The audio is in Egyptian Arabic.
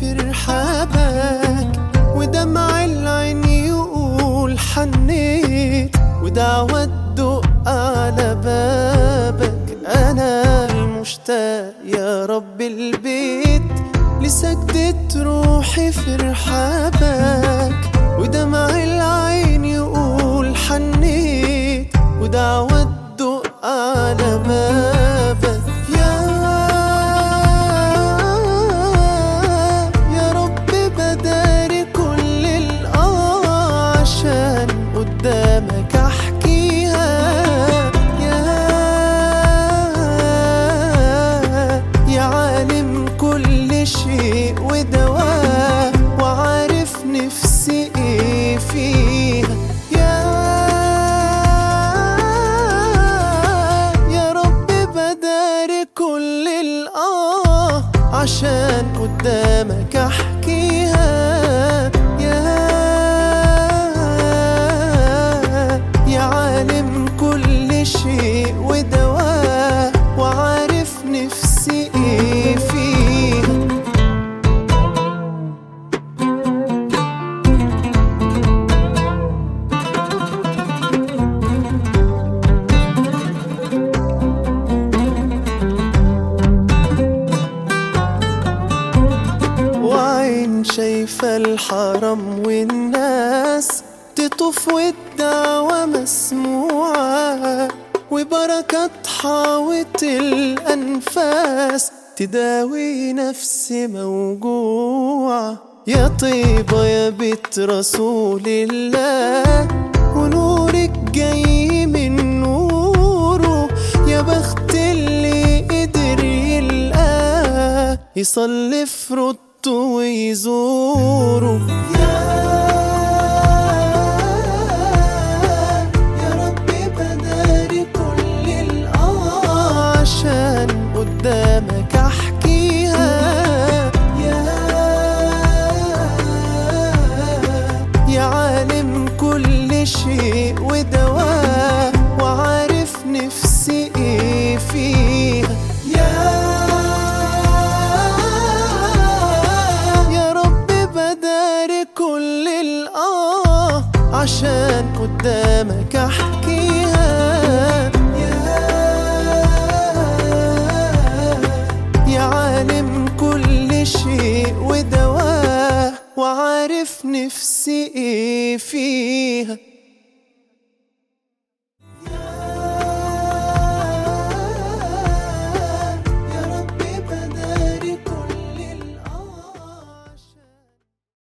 في رحابك ودمع العين يقول حنيت ودعوة تدق على بابك أنا المشتاق يا رب البيت لسجدة روحي في رحابك ودمع العين يقول حنيت ودعوة تدق على بابك يا يا رب بداري كل الآه عشان قدامك أحكيها يا يا عالم كل شيء ودواه وعارف نفسي ايه فيها يا يا رب بداري كل الآه عشان قدامك أحكيها يا يا عالم كل شيء ودواه وعارف نفسي ايه فيها وعين شايفة الحرم والناس تطوف والدعوة مسموعة وبركة حاوط الأنفاس تداوي نفسي موجوعة يا طيبة يا بيت رسول الله ونورك جاي من نوره يا بخت اللي قدر يلقاه يصلي في رده ويزوره يا يا ربي بداري كل الآه عشان قدامك أحكيها يا يا عالم كل شيء ودواه وعارف نفسي ايه فيها يا يا رب بداري كل الآه عشان قدامك أحكيها يا يا عالم كل شيء ودواه وعارف نفسي ايه فيها